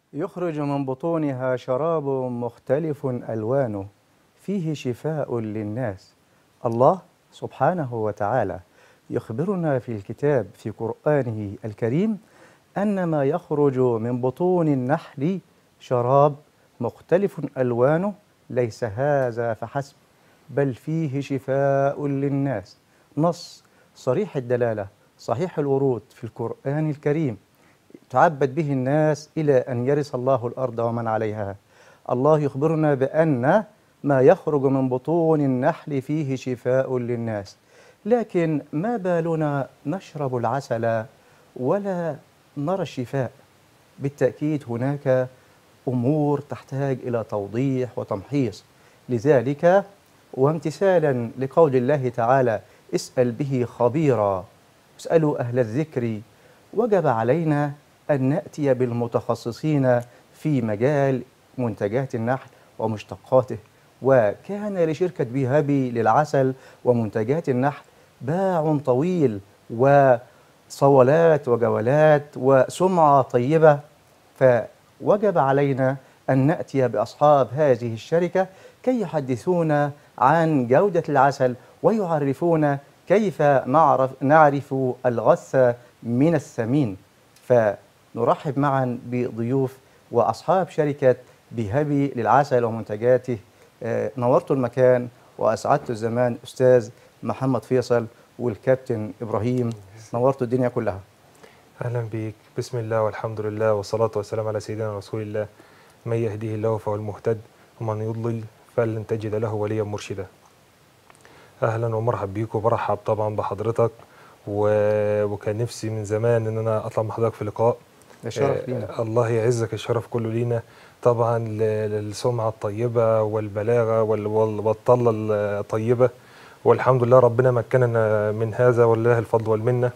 يخرج من بطونها شراب مختلف ألوانه فيه شفاء للناس الله سبحانه وتعالى يخبرنا في الكتاب في قرآنه الكريم أن ما يخرج من بطون النحل شراب مختلف ألوانه ليس هذا فحسب بل فيه شفاء للناس نص صريح الدلالة صحيح الورود في القرآن الكريم تعبد به الناس إلى أن يرث الله الأرض ومن عليها الله يخبرنا بأن ما يخرج من بطون النحل فيه شفاء للناس لكن ما بالنا نشرب العسل ولا نرى الشفاء بالتأكيد هناك أمور تحتاج إلى توضيح وتمحيص لذلك وامتثالا لقول الله تعالى اسأل به خبيرا اسألوا أهل الذكر وجب علينا أن نأتي بالمتخصصين في مجال منتجات النحل ومشتقاته وكان لشركة بيهابي للعسل ومنتجات النحل باع طويل وصولات وجولات وسمعة طيبة فوجب علينا أن نأتي بأصحاب هذه الشركة كي يحدثونا عن جودة العسل ويعرفونا كيف نعرف, نعرف الغث من الثمين فنرحب معا بضيوف وأصحاب شركة بهبي للعسل ومنتجاته آه، نورتوا المكان وأسعدتوا الزمان أستاذ محمد فيصل والكابتن إبراهيم نورتوا الدنيا كلها أهلا بك بسم الله والحمد لله والصلاة والسلام على سيدنا رسول الله من يهديه الله فهو المهتد ومن يضلل فلن تجد له وليا مرشدا أهلا ومرحب بيك وبرحب طبعا بحضرتك و... وكان نفسي من زمان إن أنا أطلع مع حضرتك في لقاء ده شرف آه، لينا الله يعزك الشرف كله لينا طبعا ل- للسمعة الطيبة والبلاغة وال- وال- والطلة الطيبة والحمد لله ربنا مكننا من هذا ولله الفضل والمنة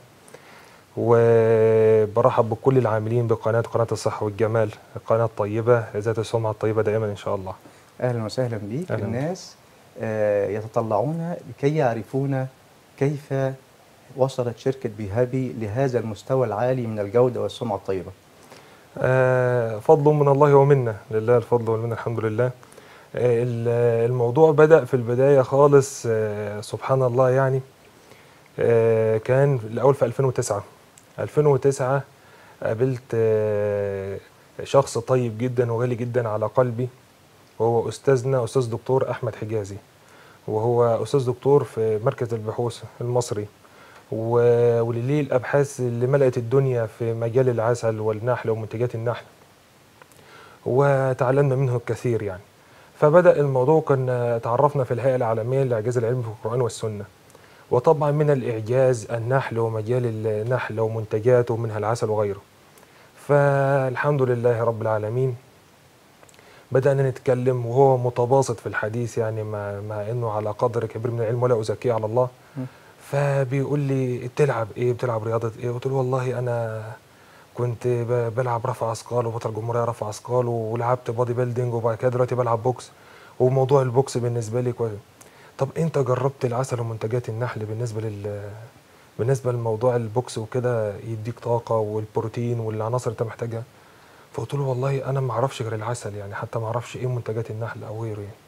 وبرحب بكل العاملين بقناة قناة الصحة والجمال القناة الطيبة ذات السمعة الطيبة دائما إن شاء الله أهلا وسهلا بيك أهلاً. الناس آه، يتطلعون لكي يعرفون كيف وصلت شركة بيهابي لهذا المستوى العالي من الجودة والسمعة الطيبة آه، فضل من الله ومنه لله الفضل والمنه الحمد لله آه، ال- الموضوع بدأ في البداية خالص آه، سبحان الله يعني آه، كان الأول في 2009 2009 قابلت آه، شخص طيب جدا وغالي جدا على قلبي وهو أستاذنا أستاذ دكتور أحمد حجازي وهو أستاذ دكتور في مركز البحوث المصري و- واللي ليه الأبحاث اللي ملأت الدنيا في مجال العسل والنحل ومنتجات النحل وتعلمنا منه الكثير يعني فبدأ الموضوع كان تعرفنا في الهيئة العالمية للإعجاز العلمي في القرآن والسنة وطبعا من الإعجاز النحل ومجال النحل ومنتجاته منها العسل وغيره فالحمد لله رب العالمين بدأنا نتكلم وهو متباسط في الحديث يعني مع, مع انه على قدر كبير من العلم ولا ازكيه على الله م. فبيقول لي بتلعب ايه بتلعب رياضه ايه قلت له والله انا كنت ب- بلعب رفع اثقال وبطل جمهوريه رفع اثقال ولعبت بادي بيلدينج وبعد كده دلوقتي بلعب بوكس وموضوع البوكس بالنسبه لي كويس طب انت جربت العسل ومنتجات النحل بالنسبه لل بالنسبه لموضوع البوكس وكده يديك طاقه والبروتين والعناصر اللي انت محتاجها فقلت له والله انا ما اعرفش غير العسل يعني حتى ما اعرفش ايه منتجات النحل او غيره يعني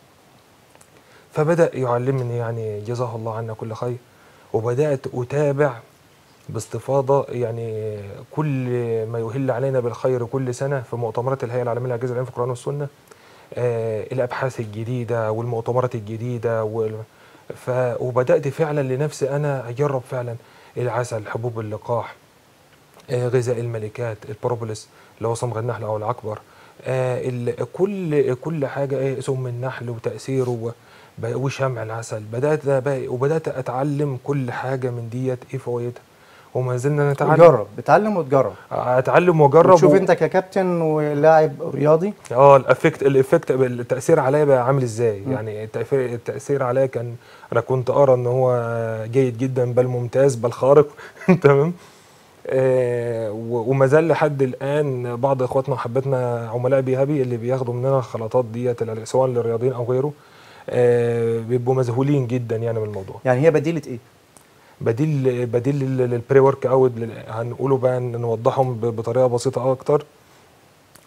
فبدا يعلمني يعني جزاه الله عنا كل خير وبدات اتابع باستفاضه يعني كل ما يهل علينا بالخير كل سنه في مؤتمرات الهيئه العالميه للاعجاز العلمي في القران والسنه آه الابحاث الجديده والمؤتمرات الجديده وال... ف... وبدات فعلا لنفسي انا اجرب فعلا العسل حبوب اللقاح آه، غذاء الملكات البروبوليس اللي هو صمغ النحل او العكبر آه، ال- كل كل حاجه ايه سم النحل وتاثيره و- ب- وشمع العسل بدات بقى وبدات اتعلم كل حاجه من ديت ايه فوائدها وما زلنا نتعلم تجرب بتعلم وتجرب اتعلم واجرب شوف و- انت ككابتن ولاعب رياضي اه الافكت الافكت التاثير عليا بقى عامل ازاي م. يعني التاثير التاثير عليا كان انا كنت ارى ان هو جيد جدا بل ممتاز بل خارق تمام آه و- وما زال لحد الان بعض اخواتنا وحبتنا عملاء بيهابي اللي بياخدوا مننا الخلطات ديت ال- سواء للرياضيين او غيره آه بيبقوا مذهولين جدا يعني من الموضوع يعني هي بديلة ايه؟ بديل بديل لل- للبري ورك اوت لل- هنقوله بقى ن- نوضحهم ب- بطريقه بسيطه اكتر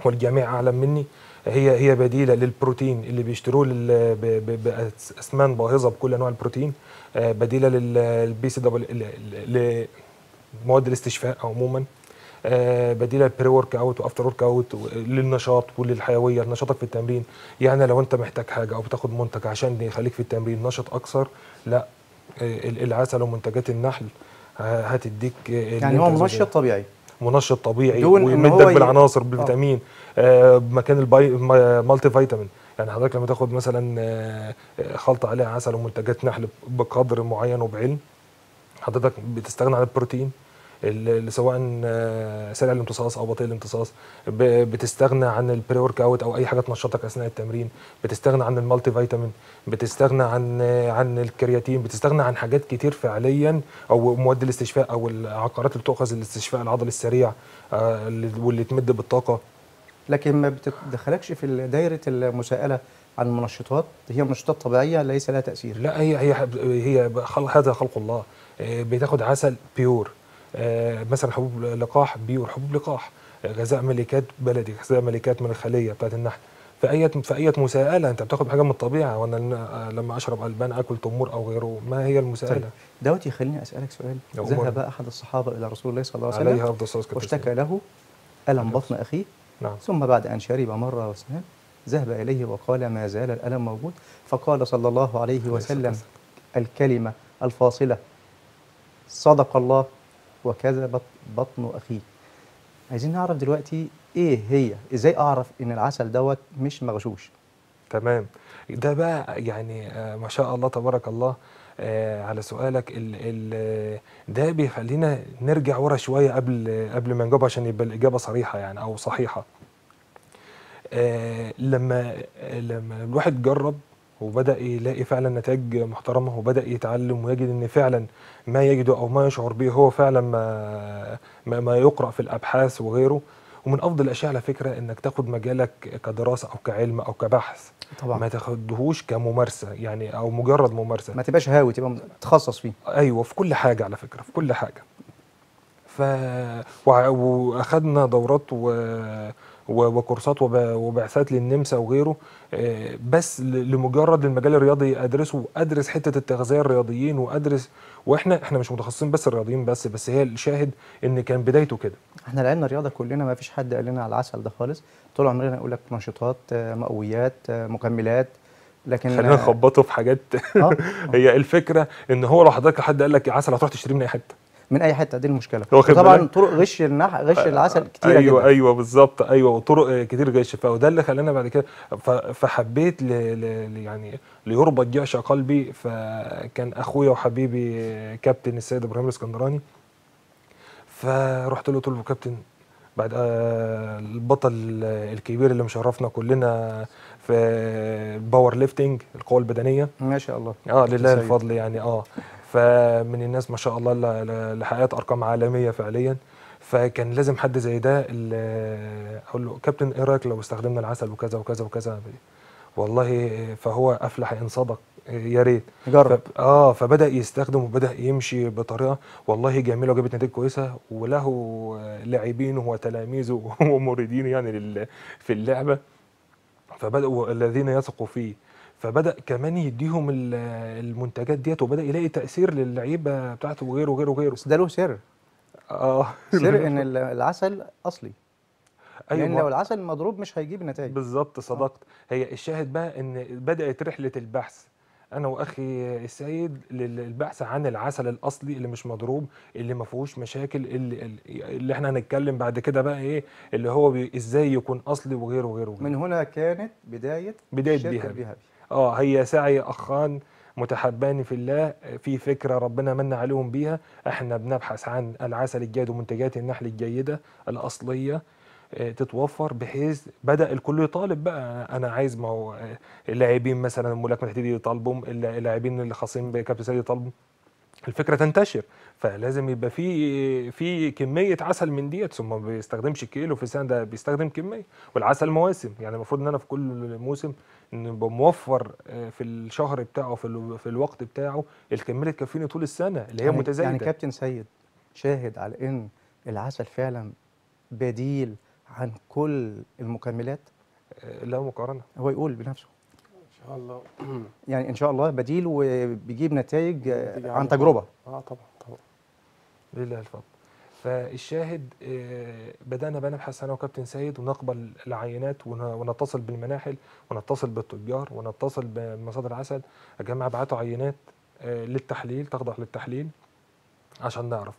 والجميع اعلم مني هي هي بديله للبروتين اللي بيشتروه لل- ب- ب- باسمان باهظه بكل انواع البروتين آه، بديله للبي سي دبل لمواد الاستشفاء عموما آه، بديله للبري ورك اوت وافتر ورك اوت و- للنشاط وللحيويه نشاطك في التمرين يعني لو انت محتاج حاجه او بتاخد منتج عشان يخليك في التمرين نشط اكثر لا آه، ال- العسل ومنتجات النحل ه- هتديك آه، اللي يعني هو انت عايزه. منشط طبيعي منشط طبيعي دون إن ويمدك هو ي- بالعناصر آه. بالفيتامين آه مكان الباي م- مالتي فيتامين يعني حضرتك لما تاخد مثلا آه، آه، خلطه عليها عسل ومنتجات نحل بقدر معين وبعلم حضرتك بتستغنى عن البروتين اللي سواء آه، سريع الامتصاص او بطيء الامتصاص ب- بتستغنى عن البري ورك اوت او اي حاجه تنشطك اثناء التمرين بتستغنى عن المالتي فيتامين بتستغنى عن آه، عن الكرياتين بتستغنى عن حاجات كتير فعليا او مواد الاستشفاء او العقارات اللي تؤخذ للاستشفاء العضلي السريع آه، اللي- واللي تمد بالطاقه لكن ما بتدخلكش في دايره المساءله عن المنشطات هي منشطات طبيعيه ليس لها تاثير لا هي هي هي خلق هذا خلق الله آه، بتاخد عسل بيور آه، مثلا حبوب لقاح بيور حبوب لقاح آه، غذاء ملكات بلدي غذاء ملكات من الخليه بتاعت النحل في اي في اي مساءله انت بتاخد حاجه من الطبيعه وانا ل- لما اشرب البان اكل تمور او غيره ما هي المساءله طيب دوت يخليني اسالك سؤال يا أمور. ذهب احد الصحابه الى رسول الله صلى الله عليه وسلم عليها افضل الصلاه والسلام واشتكى له الم بطن اخيه نعم ثم بعد أن شرب مرة واثنان ذهب إليه وقال ما زال الألم موجود فقال صلى الله عليه الصلاة وسلم والسلام. الكلمة الفاصلة صدق الله وكذبت بطن أخيه عايزين نعرف دلوقتي إيه هي إزاي أعرف إن العسل دوت مش مغشوش تمام ده بقى يعني آه، ما شاء الله تبارك الله آه، على سؤالك ال ال ده بيخلينا نرجع ورا شويه قبل قبل ما نجاوب عشان يبقى الاجابه صريحه يعني او صحيحه آه، لما لما الواحد جرب وبدا يلاقي فعلا نتائج محترمه وبدا يتعلم ويجد ان فعلا ما يجده او ما يشعر به هو فعلا ما ما, ما يقرا في الابحاث وغيره ومن افضل الاشياء على فكره انك تاخد مجالك كدراسه او كعلم او كبحث طبعا ما تاخدهوش كممارسه يعني او مجرد ممارسه ما تبقاش هاوي تبقى تخصص فيه ايوه في كل حاجه على فكره في كل حاجه ف وع- واخدنا دورات و... و... وكورسات وب... وبعثات للنمسا وغيره آه، بس ل- لمجرد المجال الرياضي ادرسه وادرس حته التغذيه الرياضيين وادرس واحنا احنا مش متخصصين بس الرياضيين بس بس هي الشاهد ان كان بدايته كده احنا لعبنا رياضه كلنا ما فيش حد قال لنا على العسل ده خالص طول عمرنا نقول لك منشطات آه، مقويات آه، مكملات لكن خلينا آه، نخبطه في حاجات آه، هي الفكره ان هو لو حضرتك حد قال لك عسل هتروح تشتريه من اي حته من اي حته دي المشكله واخد طبعا بالك؟ طرق غش النح غش العسل كتيره ايوه جدا ايوه بالظبط ايوه وطرق آه، كتير غش فده اللي خلانا بعد كده ف- فحبيت ل... ل... ل- يعني ليربط جعش قلبي فكان اخويا وحبيبي آه، كابتن السيد ابراهيم الاسكندراني فرحت له قلت له كابتن بعد آه، البطل الكبير اللي مشرفنا كلنا في الباور ليفتنج القوه البدنيه ما شاء الله اه كابتن لله سيد. الفضل يعني اه فمن الناس ما شاء الله اللي- اللي حققت ارقام عالميه فعليا فكان لازم حد زي ده اللي اقول له كابتن ايه رايك لو استخدمنا العسل وكذا وكذا وكذا والله فهو افلح ان صدق يا ريت جرب ف- اه فبدا يستخدم وبدا يمشي بطريقه والله جميله وجابت نتائج كويسه وله لاعبينه وتلاميذه ومريدينه يعني لل- في اللعبه فبداوا الذين يثقوا فيه فبدا كمان يديهم ال- المنتجات ديت وبدا يلاقي تاثير للعيبه بتاعته وغيره وغيره وغيره بس ده له سر اه سر ان ال- العسل اصلي لان ايوه لو العسل مضروب مش هيجيب نتائج بالظبط صدقت هي الشاهد بقى ان بدات رحله البحث انا واخي السيد للبحث عن العسل الاصلي اللي مش مضروب اللي ما فيهوش مشاكل اللي, اللي احنا هنتكلم بعد كده بقى ايه اللي هو بي ازاي يكون اصلي وغيره وغيره, وغيره. من هنا كانت بدايه بداية شركة بيها. بيها اه هي سعي اخان متحبان في الله في فكره ربنا من عليهم بيها احنا بنبحث عن العسل الجيد ومنتجات النحل الجيده الاصليه آه، تتوفر بحيث بدا الكل يطالب بقى انا عايز ما هو آه، اللاعبين مثلا الملاكمه تبتدي يطالبوا اللا- اللاعبين اللي خاصين بكابتن سيد يطالبوا الفكره تنتشر فلازم يبقى في في كميه عسل من ديت ثم ما بيستخدمش كيلو في السنه ده بيستخدم كميه والعسل مواسم يعني المفروض ان انا في كل موسم نبقى موفر آه، في الشهر بتاعه في, ال- في الوقت بتاعه الكميه اللي تكفيني طول السنه اللي هي يعني متزايده يعني كابتن سيد شاهد على ان العسل فعلا بديل عن كل المكملات آه، لا مقارنه هو يقول بنفسه ان شاء الله يعني ان شاء الله بديل وبيجيب نتائج آه، نتيجة عن عالية. تجربه اه طبعا طبعا لله الفضل فالشاهد آه، بدأنا بقى نبحث أنا وكابتن سيد ونقبل العينات ون- ونتصل بالمناحل ونتصل بالتجار ونتصل بمصادر العسل يا جماعة ابعتوا عينات آه، للتحليل تخضع للتحليل عشان نعرف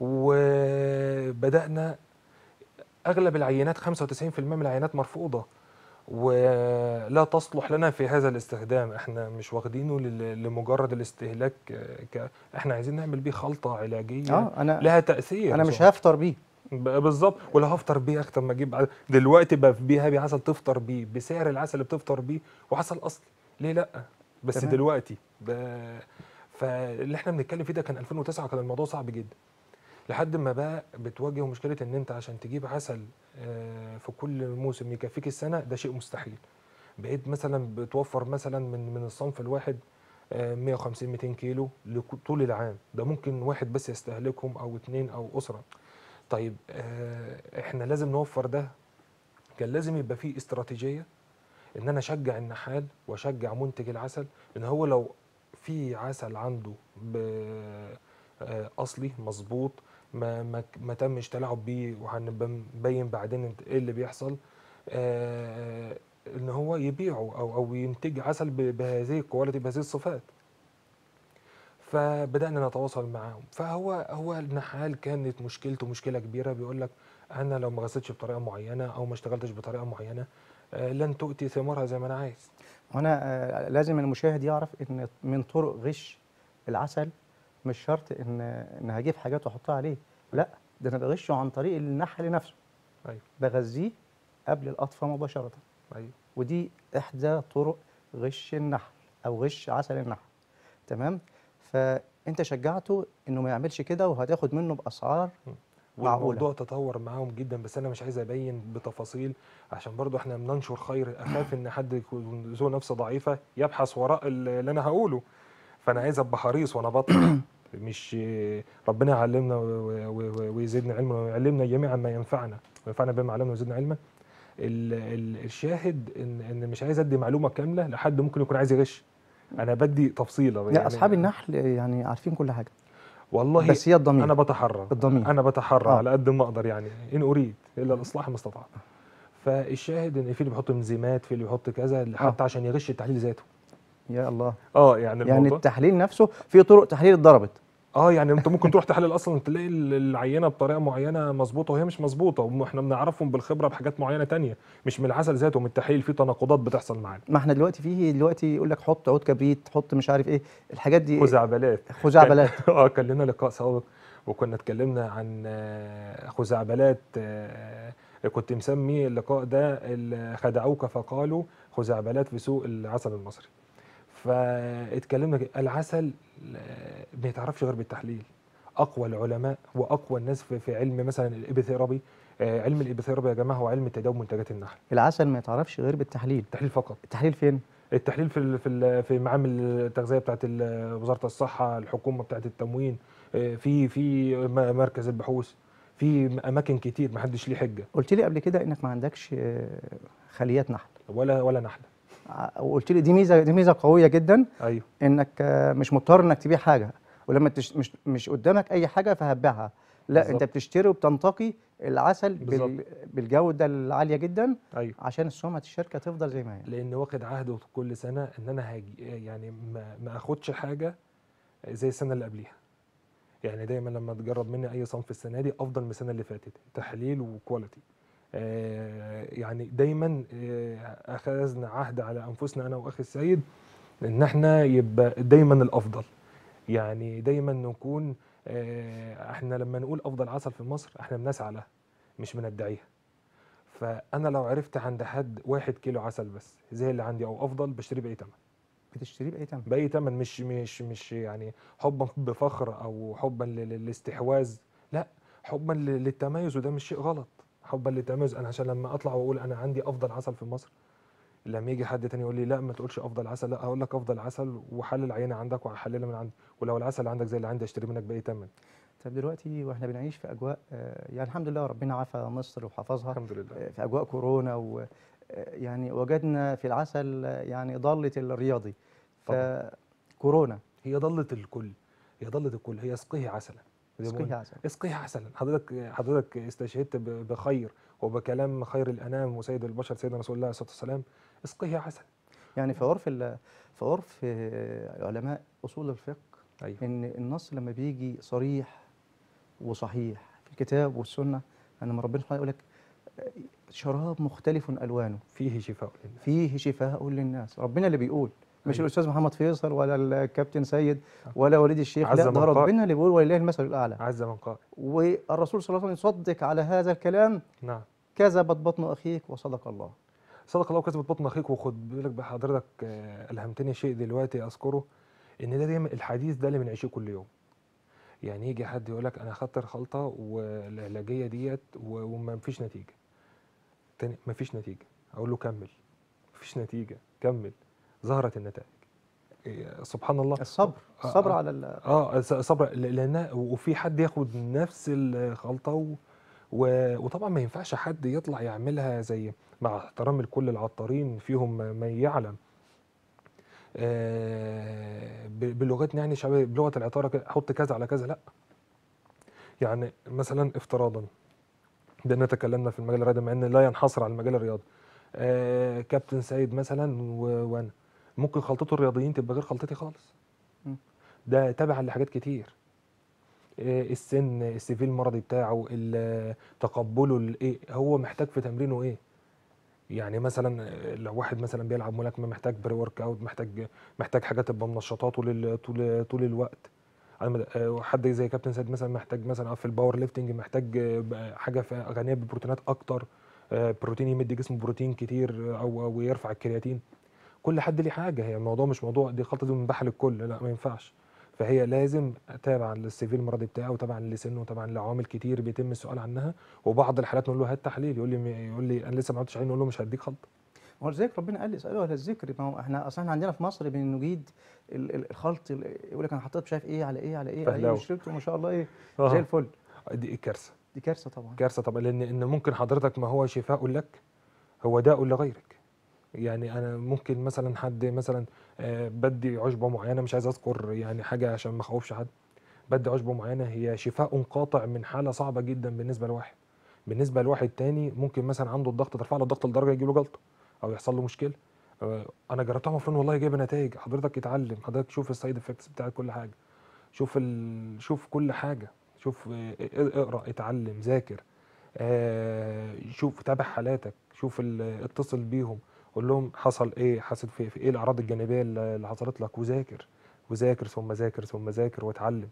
وبدأنا أغلب العينات 95% من العينات مرفوضة ولا تصلح لنا في هذا الاستخدام احنا مش واخدينه لل- لمجرد الاستهلاك آه، ك... احنا عايزين نعمل بيه خلطة علاجية اه انا لها تأثير انا مش صح. هفطر بيه ب- بالظبط ولا هفطر بيه اكتر ما اجيب ع- دلوقتي بقى في بيها بيه عسل تفطر بيه بسعر العسل اللي بتفطر بيه وعسل اصلي ليه لا بس تمام. دلوقتي ب... فاللي احنا بنتكلم فيه ده كان 2009 كان الموضوع صعب جدا لحد ما بقى بتواجه مشكله ان انت عشان تجيب عسل آه، في كل موسم يكفيك السنه ده شيء مستحيل بقيت مثلا بتوفر مثلا من من الصنف الواحد آه، 150 200 كيلو لك- طول العام ده ممكن واحد بس يستهلكهم او اتنين او اسره طيب آه، احنا لازم نوفر ده كان لازم يبقى فيه استراتيجيه ان انا اشجع النحال واشجع منتج العسل ان هو لو في عسل عنده ب- آه، اصلي مظبوط ما ما ما تمش تلاعب بيه وهنبقى نبين بعدين انت- ايه اللي بيحصل آه، ان هو يبيعه او او ينتج عسل ب- بهذه الكواليتي بهذه الصفات فبدانا نتواصل معاهم فهو هو النحال كانت مشكلته مشكله كبيره بيقول لك انا لو ما غسلتش بطريقه معينه او ما اشتغلتش بطريقه معينه آه، لن تؤتي ثمارها زي ما انا عايز هنا آه، لازم المشاهد يعرف ان من طرق غش العسل مش شرط ان ان هجيب حاجات واحطها عليه لا ده انا بغشه عن طريق النحل نفسه ايوه بغذيه قبل القطفه مباشره ايوه ودي احدى طرق غش النحل او غش عسل النحل تمام فانت شجعته انه ما يعملش كده وهتاخد منه باسعار معقولة. والموضوع تطور معاهم جدا بس انا مش عايز ابين بتفاصيل عشان برضو احنا بننشر خير اخاف ان حد يكون ذو نفس ضعيفه يبحث وراء اللي انا هقوله فانا عايز ابقى حريص وانا بطلع مش ربنا يعلمنا و- و- و- ويزيدنا علما ويعلمنا جميعا ما ينفعنا وينفعنا بما علمنا ويزيدنا علما ال- ال- الشاهد ان ان مش عايز ادي معلومه كامله لحد ممكن يكون عايز يغش انا بدي تفصيله لا اصحاب النحل يعني عارفين كل حاجه والله بس هي الضمير انا بتحرى الضمير انا بتحرى آه. على قد ما اقدر يعني ان اريد الا الاصلاح ما استطعت فالشاهد ان في اللي بيحط انزيمات في اللي بيحط كذا حتى عشان يغش التحليل ذاته يا الله اه يعني يعني الموضوع التحليل نفسه في طرق تحليل اتضربت اه يعني انت ممكن تروح تحلل اصلا تلاقي ال- العينه بطريقه معينه مظبوطه وهي مش مظبوطه واحنا بنعرفهم بالخبره بحاجات معينه تانية مش من العسل ذاته من التحليل في تناقضات بتحصل معانا ما احنا دلوقتي فيه دلوقتي يقول لك حط عود كبريت حط مش عارف ايه الحاجات دي خزعبلات خزعبلات اه كان لنا لقاء سابق وكنا اتكلمنا عن آه، خزعبلات آه، كنت مسمي اللقاء ده ال- خدعوك فقالوا خزعبلات في سوق العسل المصري فاتكلمنا ك- العسل آه، ما يتعرفش غير بالتحليل اقوى العلماء واقوى الناس في في علم مثلا الابيثيرابي آه، علم الابيثيرابي يا جماعه هو علم تداول منتجات النحل العسل ما يتعرفش غير بالتحليل التحليل فقط التحليل فين التحليل في ال- في ال- في معامل التغذيه بتاعت ال- وزاره الصحه الحكومه بتاعت التموين آه، في في م- مركز البحوث في اماكن كتير ما حدش ليه حجه قلت لي قبل كده انك ما عندكش آه، خليات نحل ولا ولا نحله ع- وقلت لي دي ميزه دي ميزه قويه جدا ايوه انك آه، مش مضطر انك تبيع حاجه ولما تش مش مش قدامك اي حاجه فهتبيعها لا بالظبط. انت بتشتري وبتنتقي العسل بال بالظبط. بالجوده العاليه جدا ايوه عشان سمعه الشركه تفضل زي ما هي لان واخد عهد كل سنه ان انا هاجي يعني ما, ما اخدش حاجه زي السنه اللي قبليها يعني دايما لما تجرب مني اي صنف السنه دي افضل من السنه اللي فاتت تحليل وكواليتي آه يعني دايما آه اخذنا عهد على انفسنا انا واخي السيد ان احنا يبقى دايما الافضل يعني دايما نكون آه احنا لما نقول افضل عسل في مصر احنا بنسعى لها مش بندعيها فانا لو عرفت عند حد واحد كيلو عسل بس زي اللي عندي او افضل بشتري باي ثمن بتشتريه باي ثمن باي ثمن مش مش مش يعني حبا بفخر او حبا لل- للاستحواذ لا حبا لل- للتميز وده مش شيء غلط حبا للتميز انا عشان لما اطلع واقول انا عندي افضل عسل في مصر لما يجي حد تاني يقول لي لا ما تقولش افضل عسل لا هقول لك افضل عسل وحلل عينه عندك وهحللها من عندي ولو العسل عندك زي اللي عندي اشتري منك باي ثمن طب دلوقتي واحنا بنعيش في اجواء آه، يعني الحمد لله ربنا عافى مصر وحفظها الحمد لله آه، في اجواء كورونا و آه، يعني وجدنا في العسل آه، يعني ضالة الرياضي فكورونا هي ضلة الكل هي ضلة الكل هي اسقيه عسلا زي ما اسقيه قلنا. عسل اسقيه عسلا حضرتك حضرتك استشهدت ب- بخير وبكلام خير الانام وسيد البشر سيدنا رسول الله صلى الله عليه وسلم اسقيه عسل يعني في عرف ال- في عرف آه، علماء اصول الفقه ايوه ان النص لما بيجي صريح وصحيح في الكتاب والسنه ان لما ربنا سبحانه يقول لك آه، شراب مختلف الوانه فيه شفاء للناس فيه شفاء للناس ربنا اللي بيقول مش أيوة. الاستاذ محمد فيصل ولا الكابتن سيد ولا وليد الشيخ عز لا ده من قائل. ربنا اللي بيقول ولله المثل الاعلى عز من قائل والرسول صلى الله عليه وسلم يصدق على هذا الكلام نعم كذبت بطن اخيك وصدق الله صدق الله وكذبت بطن اخيك وخد بالك بحضرتك آه، الهمتني شيء دلوقتي اذكره ان ده دايما الحديث ده اللي بنعيشه كل يوم يعني يجي حد يقول لك انا خدت الخلطه والعلاجيه ديت و- وما فيش نتيجه تاني ما فيش نتيجه اقول له كمل مفيش نتيجه كمل ظهرت النتائج إيه، سبحان الله الصبر آه، الصبر آه. على ال- اه ص- صبر ل- لان وفي حد ياخد نفس الخلطه و... و... وطبعا ما ينفعش حد يطلع يعملها زي مع احترام لكل العطارين فيهم من يعلم آه ب- بلغتنا يعني شباب بلغه العطاره كده حط كذا على كذا لا يعني مثلا افتراضا بان تكلمنا في المجال الرياضي مع ان لا ينحصر على المجال الرياضي آه كابتن سيد مثلا و... وانا ممكن خلطته الرياضيين تبقى غير خلطتي خالص مم. ده تابع لحاجات كتير إيه السن السيفي المرضي بتاعه ال- تقبله الايه هو محتاج في تمرينه ايه يعني مثلا آه، لو واحد مثلا بيلعب ملاكمه محتاج بري ورك اوت محتاج محتاج حاجات تبقى منشطات طول ال- طول طول الوقت على مدى- آه، حد زي كابتن سيد مثلا محتاج مثلا في الباور ليفتنج محتاج آه، بقى حاجه فيها غنيه بالبروتينات اكتر آه، بروتين يمد جسمه بروتين كتير آه، او او يرفع الكرياتين كل حد ليه حاجه هي الموضوع مش موضوع دي خلطه دي منباحه للكل لا ما ينفعش فهي لازم تابعا للسيفي المرضي بتاعه وتابعا لسنه وتابعا لعوامل كتير بيتم السؤال عنها وبعض الحالات نقول له هات تحليل يقول لي يقول لي انا لسه ما عملتش عين نقول له مش هديك خلطه ما هو لذلك ربنا قال اسالوا اهل الذكر ما هو احنا اصلا احنا عندنا في مصر بنجيد ال- ال- الخلط ال- يقول لك انا حطيت مش عارف ايه على ايه على ايه على ايه فهلاوة. وشربته ما شاء الله ايه آه. زي الفل دي كارثه دي كارثه طبعا كارثه طبعا لان ان ممكن حضرتك ما هو شفاء لك هو داء لغيرك يعني انا ممكن مثلا حد مثلا آه، بدي عشبه معينه مش عايز اذكر يعني حاجه عشان ما اخوفش حد بدي عشبه معينه هي شفاء قاطع من حاله صعبه جدا بالنسبه لواحد بالنسبه لواحد تاني ممكن مثلا عنده الضغط ترفع له الضغط لدرجه يجي له جلطه او يحصل له مشكله آه، انا جربتها مفروض والله جايبه نتائج حضرتك اتعلم حضرتك شوف السايد افكتس بتاعت كل حاجه شوف ال... شوف كل حاجه شوف آه، اقرا اتعلم ذاكر آه، شوف تابع حالاتك شوف ال- اتصل بيهم قول لهم حصل ايه حصل في, في ايه الاعراض الجانبيه اللي اللي حصلت لك وذاكر وذاكر ثم ذاكر ثم ذاكر واتعلم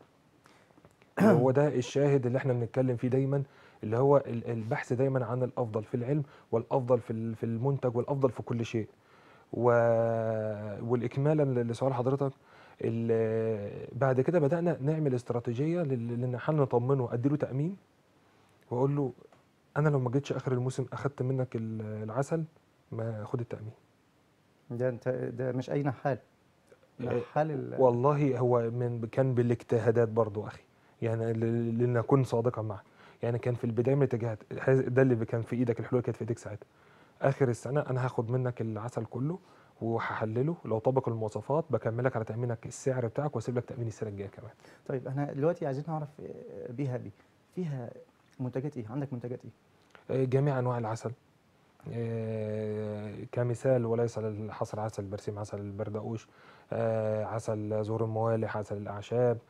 هو ده الشاهد اللي احنا بنتكلم فيه دايما اللي هو ال- البحث دايما عن الافضل في العلم والافضل في ال- في المنتج والافضل في كل شيء و... والاكمالا لسؤال حضرتك ال- بعد كده بدانا نعمل استراتيجيه لل- لان احنا نطمنه اديله تامين واقول له انا لو ما جيتش اخر الموسم اخدت منك ال- العسل ما خد التامين ده انت ده مش اي نحال ده آه، حال ال- والله هو من كان بالاجتهادات برضو اخي يعني ل- لنكون صادقا معه يعني كان في البدايه من الاتجاهات هذا- ده اللي كان في ايدك الحلول كانت في ايدك ساعتها اخر السنه انا هاخد منك العسل كله وهحلله لو طبق المواصفات بكملك على تامينك السعر بتاعك واسيب لك تامين السنه الجايه كمان طيب احنا دلوقتي عايزين نعرف آه، بيها بي فيها منتجات ايه عندك منتجات ايه آه، جميع انواع العسل آه، كمثال وليس للحصر عسل البرسيم عسل البردقوش آه، عسل زهور الموالح عسل الاعشاب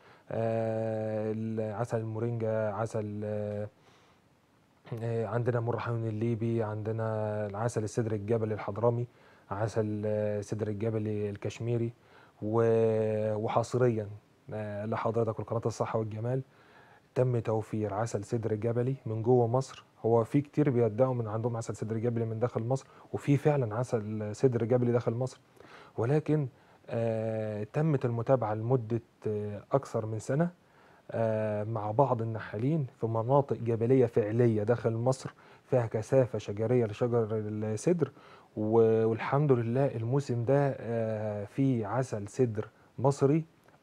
آه، عسل المورينجا عسل آه، آه، عندنا ام الرحمن الليبي عندنا العسل السدر الجبلي الحضرمي عسل آه، سدر الجبلي الكشميري و- وحصريا آه، لحضرتك والقناه الصحه والجمال تم توفير عسل سدر جبلي من جوه مصر هو في كتير بيدعوا من عندهم عسل سدر جبلي من داخل مصر وفي فعلا عسل سدر جبلي داخل مصر ولكن آه تمت المتابعه لمده آه اكثر من سنه آه مع بعض النحالين في مناطق جبليه فعليه داخل مصر فيها كثافه شجريه لشجر السدر و- والحمد لله الموسم ده آه فيه عسل سدر مصري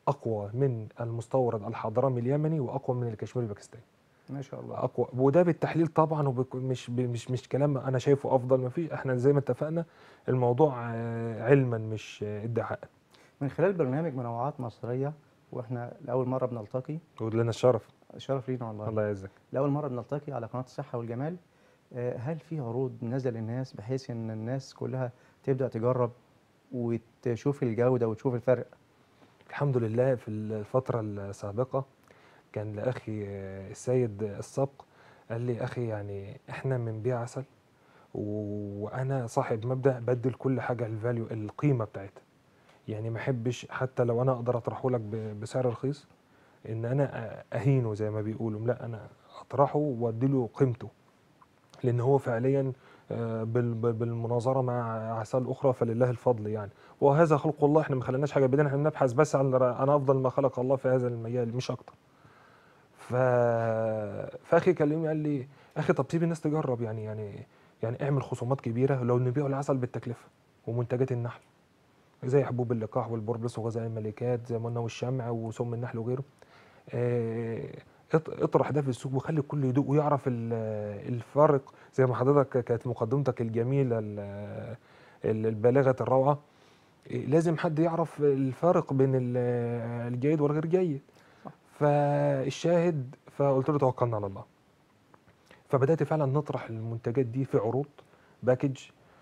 اقوى من المستورد الحضرمي اليمني واقوى من الكشميري الباكستاني ما شاء الله اقوى وده بالتحليل طبعا وبك- مش ب- مش مش كلام انا شايفه افضل ما فيش احنا زي ما اتفقنا الموضوع آه، علما مش آه، ادعاء من خلال برنامج منوعات مصرية واحنا لأول مرة بنلتقي ولنا الشرف شرف لينا والله الله يعزك لأول مرة بنلتقي على قناة الصحة والجمال آه، هل في عروض نازلة للناس بحيث إن الناس كلها تبدأ تجرب وتشوف الجودة وتشوف الفرق الحمد لله في الفترة السابقة كان لأخي آه، السيد السبق قال لي أخي يعني إحنا بنبيع عسل و- وأنا صاحب مبدأ بدل كل حاجة الفاليو القيمة بتاعتها يعني ما أحبش حتى لو أنا أقدر أطرحه لك ب- بسعر رخيص إن أنا أ- أهينه زي ما بيقولوا لا أنا أطرحه وأديله قيمته لأن هو فعليا آه، بال- بال- بالمناظرة مع عسل أخرى فلله الفضل يعني وهذا خلق الله احنا ما خليناش حاجه بايدينا احنا بنبحث بس عن ر- انا افضل ما خلق الله في هذا المجال مش اكتر ف فاخي كلمني قال لي اخي طب سيب الناس تجرب يعني يعني يعني اعمل خصومات كبيره لو نبيع العسل بالتكلفه ومنتجات النحل زي حبوب اللقاح والبربس وغذاء الملكات زي ما قلنا والشمع وسم النحل وغيره آه، اط- اطرح ده في السوق وخلي الكل يدوق ويعرف ال- الفرق زي ما حضرتك كانت مقدمتك الجميله ال- ال- البالغه الروعه إيه، لازم حد يعرف الفرق بين ال- الجيد والغير جيد صح. فالشاهد فقلت له توكلنا على الله فبدات فعلا نطرح المنتجات دي في عروض باكج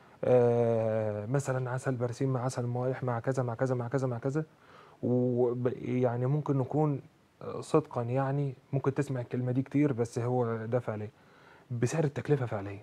آه مثلا عسل برسيم مع عسل موايح مع كذا مع كذا مع كذا مع كذا ويعني ممكن نكون آه، صدقا يعني ممكن تسمع الكلمه دي كتير بس هو ده فعليا بسعر التكلفه فعليا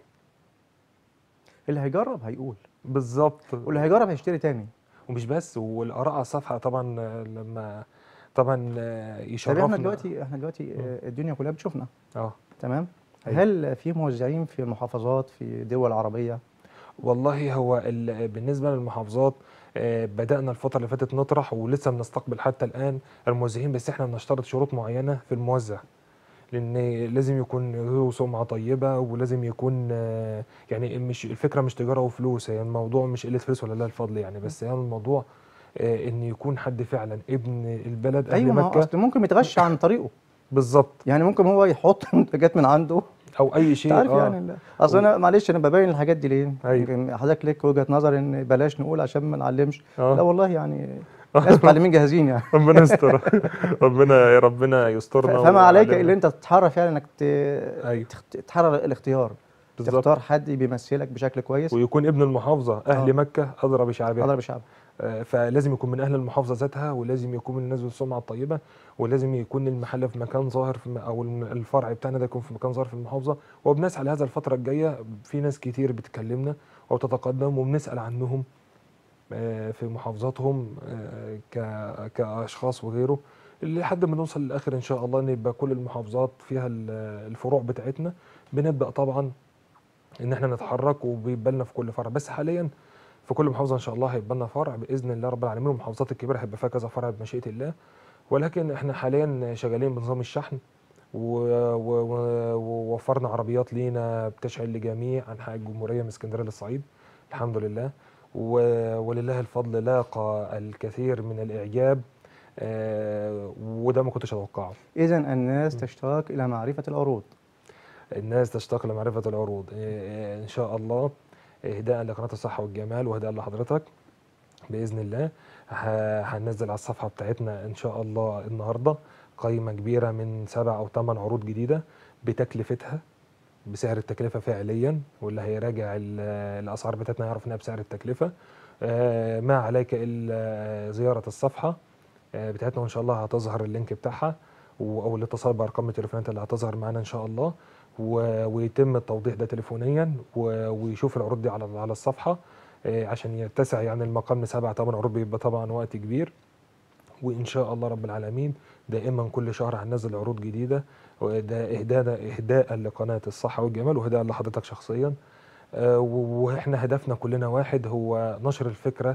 اللي هيجرب هيقول بالظبط واللي هيجرب هيشتري تاني ومش بس والاراء على الصفحه طبعا آه، لما طبعا آه، طب يشرفنا احنا دلوقتي احنا دلوقتي مم. آه، الدنيا كلها بتشوفنا اه تمام أيوة. هل في موزعين في المحافظات في دول عربية والله هو ال- بالنسبه للمحافظات آه، بدانا الفتره اللي فاتت نطرح ولسه بنستقبل حتى الان الموزعين بس احنا بنشترط شروط معينه في الموزع لان لازم يكون له سمعه طيبه ولازم يكون آه، يعني مش الفكره مش تجاره وفلوس هي الموضوع مش قله فلوس ولا لا الفضل يعني بس هي الموضوع آه، ان يكون حد فعلا ابن البلد اهل ايوه ما هو مكه اصل ممكن يتغشى عن طريقه بالظبط يعني ممكن هو يحط منتجات من عنده او اي شيء انت عارف آه. يعني لا. اصل انا معلش انا ببين الحاجات دي ليه؟ أيوة. يمكن حضرتك ليك وجهة نظر ان بلاش نقول عشان ما نعلمش آه. لا والله يعني ناس متعلمين جاهزين يعني ربنا يستر ربنا ربنا يسترنا فما عليك ويعلمنا. الا انت تتحرى فعلا انك ت... ايوه تخت- تتحرى الاختيار بالظبط تختار حد بيمثلك بشكل كويس ويكون ابن المحافظه اهل آه. مكه ادرى بشعبها اضرب الشعب آه، فلازم يكون من اهل المحافظه ذاتها ولازم يكون من الناس بالسمعه الطيبه ولازم يكون المحل في مكان ظاهر في م- او الم- الفرع بتاعنا ده يكون في مكان ظاهر في المحافظه وبنسعى لهذا الفتره الجايه في ناس كتير بتكلمنا وبتتقدم وبنسال عنهم آه، في محافظاتهم آه، ك- كاشخاص وغيره لحد ما نوصل للاخر ان شاء الله ان يبقى كل المحافظات فيها ال- الفروع بتاعتنا بنبدا طبعا ان احنا نتحرك وبيبقى لنا في كل فرع بس حاليا في كل محافظه ان شاء الله هيبقى لنا فرع باذن الله رب العالمين والمحافظات الكبيره هيبقى فيها كذا فرع بمشيئه الله ولكن احنا حاليا شغالين بنظام الشحن و- و- و- ووفرنا عربيات لينا بتشحن لجميع انحاء الجمهوريه من اسكندريه للصعيد الحمد لله و- ولله الفضل لاقى الكثير من الاعجاب آه، وده ما كنتش اتوقعه اذا الناس تشتاق الى معرفة العروض الناس تشتاق لمعرفة العروض إيه، إن شاء الله إهداء لقناة الصحة والجمال وإهداء لحضرتك بإذن الله ه- هننزل على الصفحة بتاعتنا إن شاء الله النهاردة قائمة كبيرة من سبع أو ثمان عروض جديدة بتكلفتها بسعر التكلفة فعليا واللي هيراجع ال- الأسعار بتاعتنا يعرف إنها بسعر التكلفة آه، ما عليك إلا زيارة الصفحة آه، بتاعتنا وإن شاء الله هتظهر اللينك بتاعها و- أو الاتصال بأرقام التليفونات اللي هتظهر معانا إن شاء الله و- ويتم التوضيح ده تليفونيا و- ويشوف العروض دي على على الصفحه آه، عشان يتسع يعني المقام لسبع ثمان عروض بيبقى طبعا وقت كبير وان شاء الله رب العالمين دائما كل شهر هننزل عروض جديده وده اهداء اهداء لقناه الصحه والجمال واهداء لحضرتك شخصيا آه، و- واحنا هدفنا كلنا واحد هو نشر الفكره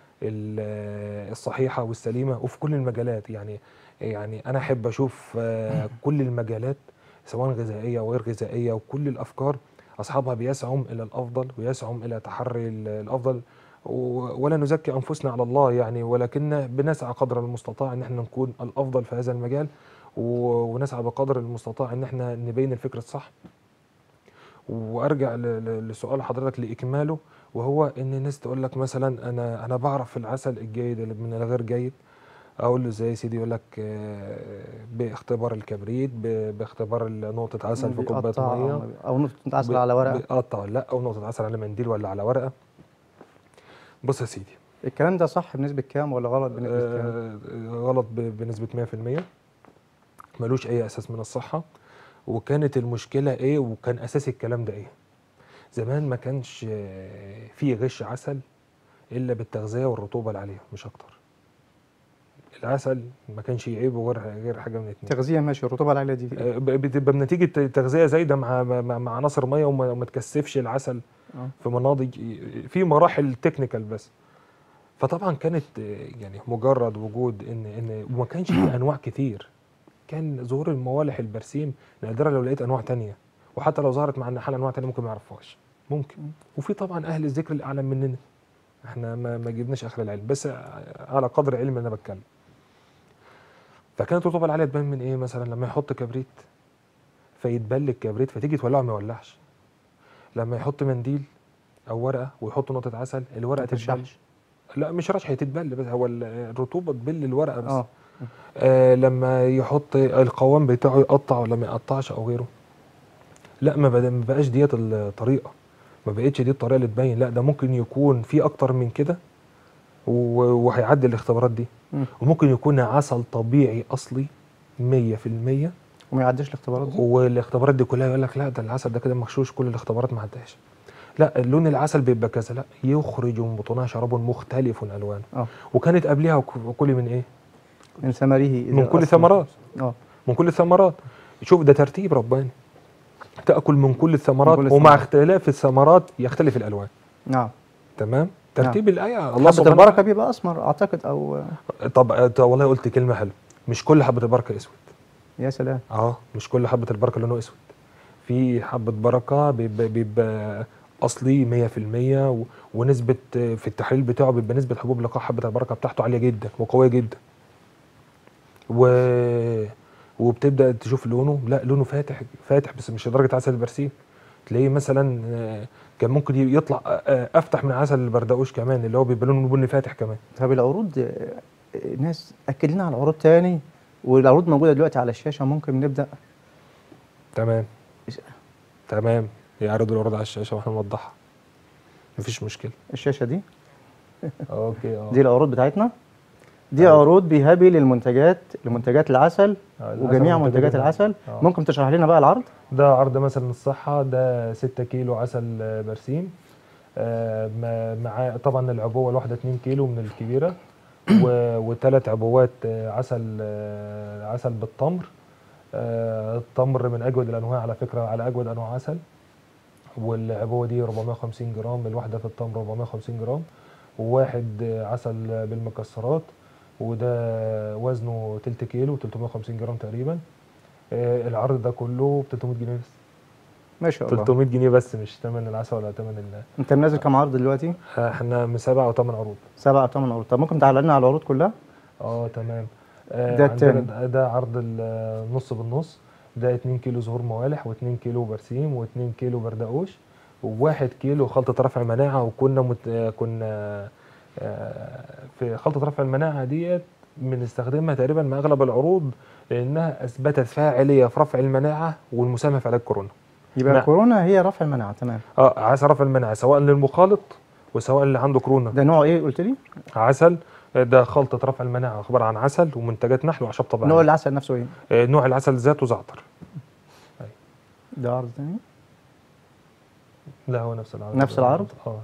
ال- الصحيحه والسليمه وفي كل المجالات يعني يعني انا احب اشوف آه، كل المجالات سواء غذائيه وغير غذائيه وكل الافكار اصحابها بيسعوا الى الافضل ويسعوا الى تحري ال- الافضل و- ولا نزكي انفسنا على الله يعني ولكن بنسعى قدر المستطاع ان احنا نكون الافضل في هذا المجال و- ونسعى بقدر المستطاع ان احنا نبين الفكر الصح وارجع ل- ل- لسؤال حضرتك لاكماله وهو ان الناس تقول لك مثلا انا انا بعرف العسل الجيد اللي من الغير جيد اقول له ازاي يا سيدي يقول لك آه، باختبار الكبريت ب- باختبار نقطه عسل في كوبايه بيقطع ميه أو- او نقطه عسل ب- على ورقه بيقطع ولا لا او نقطه عسل على منديل ولا على ورقه بص يا سيدي الكلام ده صح بنسبه كام ولا غلط بنسبه كام آه غلط ب- بنسبه 100% ملوش اي اساس من الصحه وكانت المشكله ايه وكان اساس الكلام ده ايه زمان ما كانش آه، فيه غش عسل الا بالتغذيه والرطوبه اللي عليه مش اكتر العسل ما كانش يعيبه غير غير حاجه من اتنين تغذيه ماشي الرطوبه العاليه دي آه، ب- بتبقى بنتيجه تغذيه زايده مع مع, مع عناصر ميه وما وما تكثفش العسل آه. في مناضج في مراحل تكنيكال بس فطبعا كانت آه، يعني مجرد وجود ان ان وما كانش في انواع كتير كان ظهور الموالح البرسيم نادرا لو لقيت انواع تانية وحتى لو ظهرت مع النحال انواع تانية ممكن ما يعرفوهاش ممكن وفي طبعا اهل الذكر اللي اعلم مننا احنا ما, ما جبناش اخر العلم بس على قدر علم انا بتكلم فكانت الرطوبه العاليه تبان من ايه مثلا لما يحط كبريت فيتبل الكبريت فتيجي تولعه ما يولعش لما يحط منديل او ورقه ويحط نقطه عسل الورقه ما تتبل ترشحش. لا مش رشح هي تتبل بس هو ال- الرطوبه تبل الورقه بس اه آه لما يحط القوام بتاعه يقطع ولا ما يقطعش او غيره لا ما بدا- ما بقاش ديت الطريقه ما بقتش دي الطريقه اللي تبين لا ده ممكن يكون في اكتر من كده و- وهيعدي الاختبارات دي مم. وممكن يكون عسل طبيعي اصلي 100% وما يعديش الاختبارات دي والاختبارات دي كلها يقول لك لا ده العسل ده كده مغشوش كل الاختبارات ما عداش لا لون العسل بيبقى كذا لا يخرج من بطونها شراب مختلف الوانه اه وكانت قبلها وك- وكلي من ايه من ثمره إذا من كل أثمر. الثمرات اه من كل الثمرات شوف ده ترتيب رباني تاكل من كل الثمرات من كل ومع الثمرات. اختلاف الثمرات يختلف الالوان نعم تمام ترتيب الايه الله حبة سبحانه البركة بيبقى أسمر أعتقد أو طب طب والله قلت كلمه حلوه مش كل حبه البركه اسود يا سلام اه مش كل حبه البركه لونه اسود في حبه بركه بيبقى, بيبقى اصلي 100% و- ونسبه في التحليل بتاعه بيبقى نسبه حبوب لقاح حبه البركه بتاعته عاليه جدا وقويه جدا و وبتبدا تشوف لونه لا لونه فاتح فاتح بس مش لدرجه عسل البرسيم تلاقيه مثلا آه، كان ممكن يطلع آه، آه، افتح من عسل البردقوش كمان اللي هو بيبقى لونه بني فاتح كمان طب العروض آه، ناس أكد لنا على العروض تاني والعروض موجودة دلوقتي على الشاشة ممكن نبدأ تمام إيش- تمام يعرضوا العروض على الشاشه واحنا نوضحها مفيش مشكله الشاشة دي اوكي اه دي العروض بتاعتنا دي أيوة. عروض بيهابي للمنتجات لمنتجات العسل آه، العسل وجميع ومنتجات منتجات العسل. العسل آه. ممكن تشرح لنا بقى العرض ده عرض مثلا الصحة ده 6 كيلو عسل آه، برسيم آه، ما- مع طبعا العبوة الواحدة 2 كيلو من الكبيرة وثلاث عبوات آه، عسل آه، عسل بالتمر آه، التمر من أجود الأنواع على فكرة على أجود أنواع عسل والعبوة دي 450 جرام الواحدة في التمر 450 جرام وواحد آه، عسل بالمكسرات وده وزنه تلت كيلو 350 جرام تقريبا آه، العرض ده كله ب 300 جنيه بس ما شاء الله 300 جنيه بس مش ثمن العسل ولا ثمن ال انت منزل كام عرض دلوقتي؟ احنا من سبع او ثمان عروض سبعة أو ثمان عروض طب ممكن تعلق لنا على العروض كلها؟ اه تمام آه ده عندنا التاني. ده, ده عرض النص بالنص ده 2 كيلو زهور موالح و2 كيلو برسيم و2 كيلو بردقوش و1 كيلو خلطة رفع مناعة وكنا مت... آه، كنا آه، في خلطة رفع المناعة ديت بنستخدمها تقريبا مع اغلب العروض لانها اثبتت فاعلية في رفع المناعة والمساهمة في علاج كورونا يبقى نعم. كورونا هي رفع المناعة تمام اه عسل رفع المناعة سواء للمخالط وسواء اللي عنده كورونا ده نوعه ايه قلت لي؟ عسل ده خلطة رفع المناعة عبارة عن عسل ومنتجات نحل وأعشاب طبيعية نوع العسل نفسه ايه؟ آه، نوع العسل ذاته زعتر ده عرض تاني لا هو نفس العرض نفس العرض؟ اه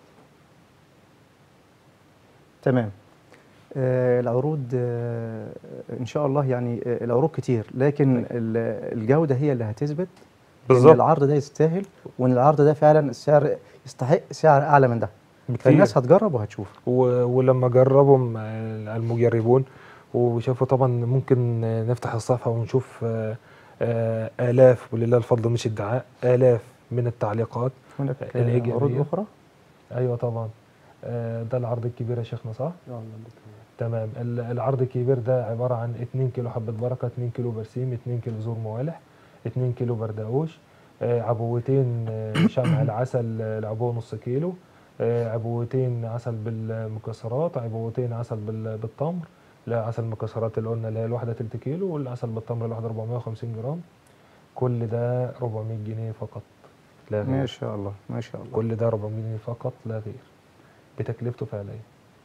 تمام آه العروض آه ان شاء الله يعني آه العروض كتير لكن ال- الجودة هي اللي هتثبت ان بالظبط العرض ده يستاهل وان العرض ده فعلا السعر يستحق سعر اعلى من ده بكتير فالناس هتجرب وهتشوف و- ولما جربهم آه، المجربون وشافوا طبعا ممكن آه، نفتح الصفحة ونشوف آه، آه، آلاف ولله الفضل مش ادعاء آلاف من التعليقات هناك الإيجابية. عروض اخرى ايوه طبعا آه، ده العرض الكبير يا شيخنا صح؟ يلا دكتور. تمام ال- العرض الكبير ده عبارة عن 2 كيلو حبة بركة 2 كيلو برسيم 2 كيلو زور موالح 2 كيلو بردقوش آه، عبوتين آه، شمع العسل آه، العبوة نص كيلو آه، عبوتين عسل بالمكسرات عبوتين عسل بال- بالتمر لا عسل مكسرات اللي قلنا اللي هي الواحدة تلت كيلو والعسل بالتمر الواحدة 450 جرام كل ده 400 جنيه فقط لا ما غير شاء الله ما شاء الله كل ده 400 جنيه فقط لا غير بتكلفته فعليا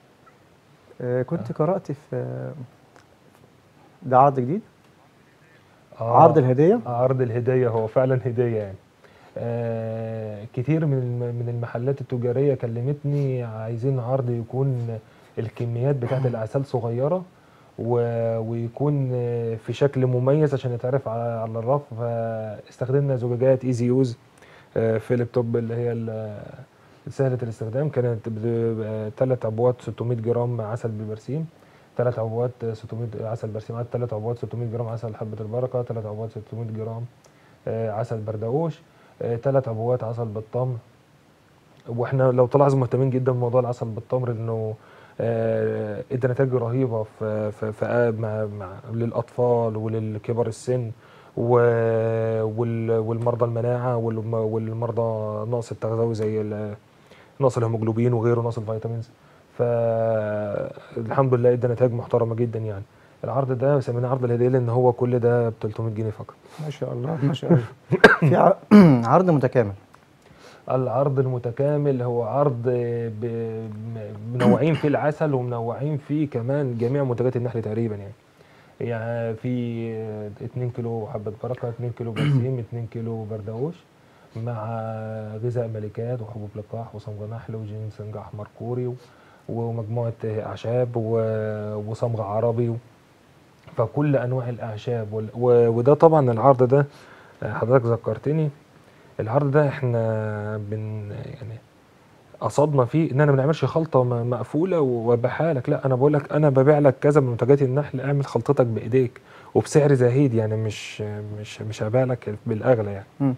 آه، كنت قرأت في آه، ده عرض جديد آه. عرض الهدية عرض الهدية هو فعلا هدية يعني آه كتير من الم- من المحلات التجارية كلمتني عايزين عرض يكون الكميات بتاعت العسل صغيرة و- ويكون آه، في شكل مميز عشان يتعرف على على الرف فاستخدمنا زجاجات ايزي يوز فيليب توب اللي هي ال- سهلة الاستخدام كانت ثلاث عبوات 600 جرام عسل بالبرسيم ثلاث عبوات 600 عسل برسيمات ثلاث عبوات 600 جرام عسل حبة البركة ثلاث عبوات 600 جرام آه، عسل بردقوش ثلاث عبوات عسل بالتمر واحنا لو تلاحظ مهتمين جدا بموضوع العسل بالتمر لانه آه، ادى نتائج رهيبه في في, في مع مع للاطفال وللكبار السن و- وال- والمرضى المناعه والم- والمرضى نقص التغذوي زي ال- نقص الهيموجلوبين وغيره نقص الفيتامينز فالحمد لله ادى نتائج محترمه جدا يعني العرض ده سميناه عرض الهديه لان هو كل ده ب 300 جنيه فقط ما شاء الله ما شاء الله في ع- عرض متكامل العرض المتكامل هو عرض ب- م- منوعين فيه العسل ومنوعين فيه كمان جميع منتجات النحل تقريبا يعني يعني في 2 كيلو حبة بركة 2 كيلو برسيم 2 كيلو بردقوش مع غذاء ملكات وحبوب لقاح وصمغ نحل وجنسنج احمر كوري و- ومجموعة اعشاب و- وصمغ عربي فكل انواع الاعشاب وال- و- وده طبعا العرض ده حضرتك ذكرتني العرض ده احنا بن يعني قصدنا فيه ان انا ما بنعملش خلطه م- مقفوله وببيعها لك لا انا بقول لك انا ببيع لك كذا من منتجات النحل اعمل خلطتك بايديك وبسعر زهيد يعني مش مش مش هبيع لك بالاغلى يعني مم.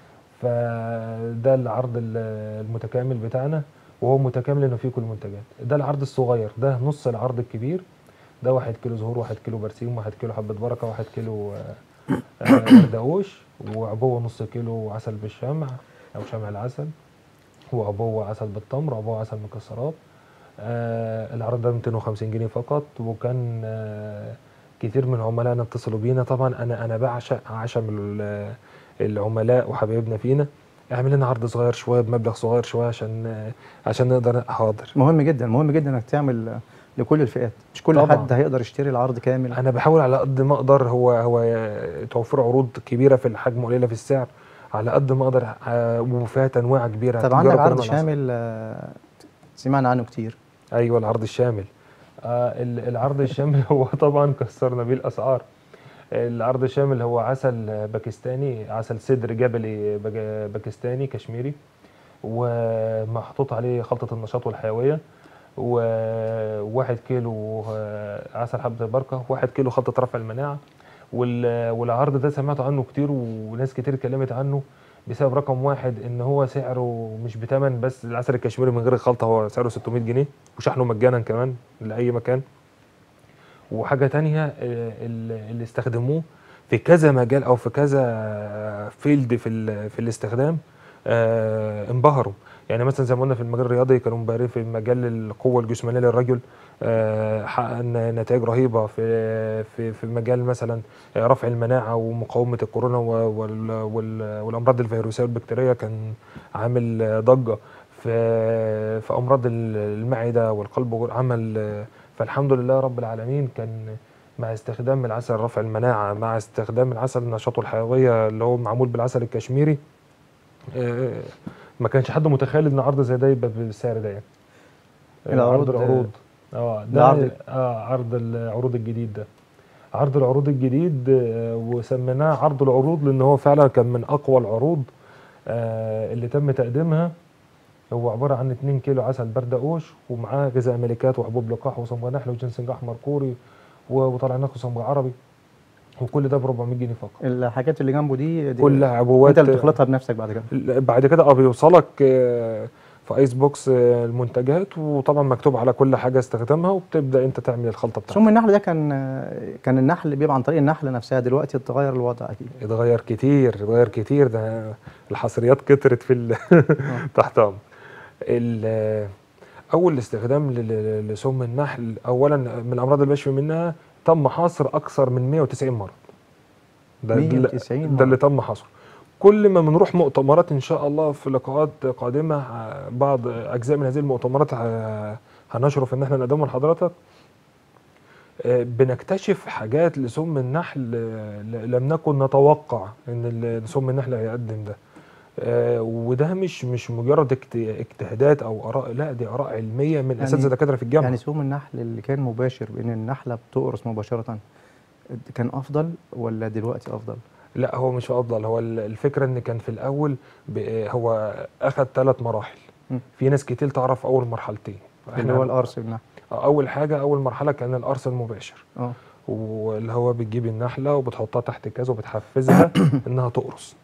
فده العرض ال- المتكامل بتاعنا وهو متكامل لانه فيه كل المنتجات ده العرض الصغير ده نص العرض الكبير ده واحد كيلو زهور واحد كيلو برسيم واحد كيلو حبة بركة واحد كيلو آه، آه، بردقوش وعبوة نص كيلو عسل بالشمع أو شمع العسل وعبوة عسل بالتمر وعبوة عسل مكسرات آه العرض ده 250 جنيه فقط وكان آه كتير من عملائنا اتصلوا بينا طبعا انا انا بعشق عشم ال- العملاء وحبايبنا فينا اعمل لنا عرض صغير شويه بمبلغ صغير شويه عشان آه، عشان نقدر حاضر مهم جدا مهم جدا انك تعمل آه، لكل الفئات مش كل طبعاً. حد هيقدر يشتري العرض كامل انا بحاول على قد ما اقدر هو هو توفير عروض كبيره في الحجم قليله في السعر على قد ما اقدر آه، وفيها تنويع كبيره طب هتجرب عندك كل عرض أنواع العسل. شامل آه، سمعنا عنه كتير ايوه العرض الشامل آه ال- العرض الشامل هو طبعا كسرنا بيه الاسعار العرض الشامل هو عسل باكستاني عسل سدر جبلي بج- باكستاني كشميري ومحطوط عليه خلطة النشاط والحيوية وواحد كيلو آه، عسل حبة البركة واحد كيلو خلطة رفع المناعة وال- والعرض ده سمعت عنه كتير وناس كتير اتكلمت عنه بسبب رقم واحد ان هو سعره مش بتمن بس العسل الكشميري من غير الخلطه هو سعره 600 جنيه وشحنه مجانا كمان لاي مكان وحاجه تانية آه، ال- اللي استخدموه في كذا مجال او في كذا فيلد في ال- في الاستخدام آه، انبهروا يعني مثلا زي ما قلنا في المجال الرياضي كانوا منبهرين في مجال القوه الجسمانيه للرجل آه، حقق نتائج رهيبه في في في مجال مثلا رفع المناعه ومقاومه الكورونا و- وال- وال- والامراض الفيروسيه والبكتيريه كان عامل ضجه في في امراض المعده والقلب وغيره. عمل فالحمد لله رب العالمين كان مع استخدام العسل رفع المناعه مع استخدام العسل نشاطه الحيويه اللي هو معمول بالعسل الكشميري آه، ما كانش حد متخيل ان عرض زي ده يبقى بالسعر ده يعني العروض- عرض العروض اه ده ده عرض- اه عرض العروض الجديد ده عرض العروض الجديد آه، وسميناه عرض العروض لان هو فعلا كان من اقوى العروض آه، اللي تم تقديمها هو عباره عن 2 كيلو عسل بردقوش ومعاه غذاء ملكات وحبوب لقاح وصمغ نحل وجنسنج احمر كوري و- وطلع لكم صمغ عربي وكل ده ب 400 جنيه فقط الحاجات اللي جنبه دي, دي كلها عبوات انت اللي بتخلطها بنفسك بعد كده بعد كده اه بيوصلك آه، في ايس بوكس آه، المنتجات وطبعا مكتوب على كل حاجه استخدامها وبتبدا انت تعمل الخلطه بتاعتك سم النحل ده كان كان النحل اللي بيبقى عن طريق النحله نفسها دلوقتي اتغير الوضع اكيد اتغير كتير اتغير كتير ده الحصريات كترت في ال- تحت امر ال- اول استخدام ل- ل- لسم النحل اولا من الامراض اللي بيشفي منها تم حصر اكثر من 190 مرض ده اللي- 190 ده اللي مرض. تم حصره كل ما بنروح مؤتمرات ان شاء الله في لقاءات قادمه ه- بعض اجزاء من هذه المؤتمرات ه- هنشرف ان احنا نقدمها لحضرتك آه، بنكتشف حاجات لسم النحل آه، ل- لم نكن نتوقع ان ال- سم النحل هيقدم ده آه، وده مش مش مجرد اجت- اجتهادات او اراء لا دي اراء علميه من يعني- اساتذه دكاتره في الجامعه يعني سم النحل اللي كان مباشر بان النحله بتقرص مباشره كان افضل ولا دلوقتي افضل؟ لا هو مش افضل هو ال- الفكره ان كان في الاول ب- هو اخذ ثلاث مراحل مم. في ناس كتير تعرف اول مرحلتين اللي هو القرص بالنحل اول حاجه اول مرحله كان القرص المباشر اه واللي هو بتجيب النحله وبتحطها تحت كاس وبتحفزها انها تقرص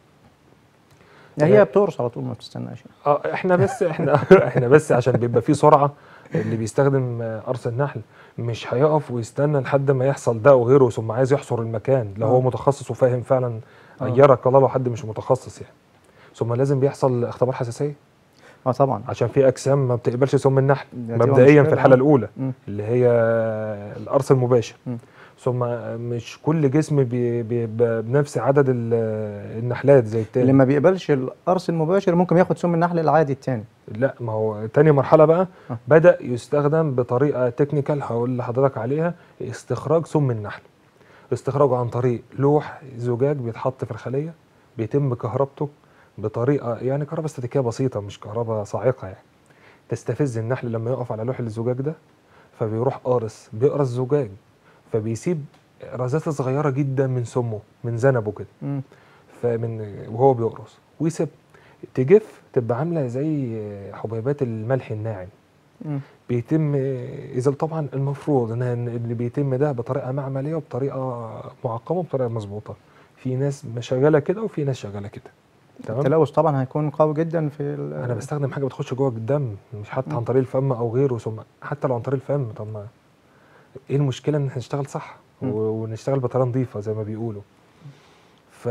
يعني هي بتقرص على طول ما بتستناش اه احنا بس احنا احنا بس عشان بيبقى في سرعه اللي بيستخدم آه، قرص النحل مش هيقف ويستنى لحد ما يحصل ده وغيره ثم عايز يحصر المكان لو هو آه. متخصص وفاهم فعلا آه. يرك الله لو حد مش متخصص يعني ثم لازم بيحصل اختبار حساسيه اه طبعا عشان في اجسام ما بتقبلش سم النحل ده هتبقى مبدئيا في مشكلة. الحاله الاولى مم. اللي هي القرص المباشر مم. ثم مش كل جسم بي- بيبقى بنفس عدد ال- النحلات زي التاني اللي ما بيقبلش القرص المباشر ممكن ياخد سم النحل العادي التاني لا ما هو تاني مرحلة بقى آه. بدأ يستخدم بطريقة تكنيكال هقول لحضرتك عليها استخراج سم النحل استخراجه عن طريق لوح زجاج بيتحط في الخلية بيتم كهربته بطريقة يعني كهرباء استاتيكية بسيطة مش كهرباء صاعقة يعني تستفز النحل لما يقف على لوح الزجاج ده فبيروح قارص بيقرص زجاج فبيسيب رذاذة صغيرة جدا من سمه من ذنبه كده مم. فمن وهو بيقرص ويسيب تجف تبقى عامله زي حبيبات الملح الناعم مم. بيتم اذا طبعا المفروض ان إن اللي بيتم ده بطريقه معمليه وبطريقه معقمه وبطريقه مظبوطه في ناس شغاله كده وفي ناس شغاله كده تمام التلوث طبعا هيكون قوي جدا في ال- انا بستخدم حاجه بتخش جوه الدم مش حتى مم. عن طريق الفم او غيره ثم حتى لو عن طريق الفم طب ما ايه المشكله ان احنا نشتغل صح مم. و- ونشتغل بطريقه نظيفه زي ما بيقولوا ف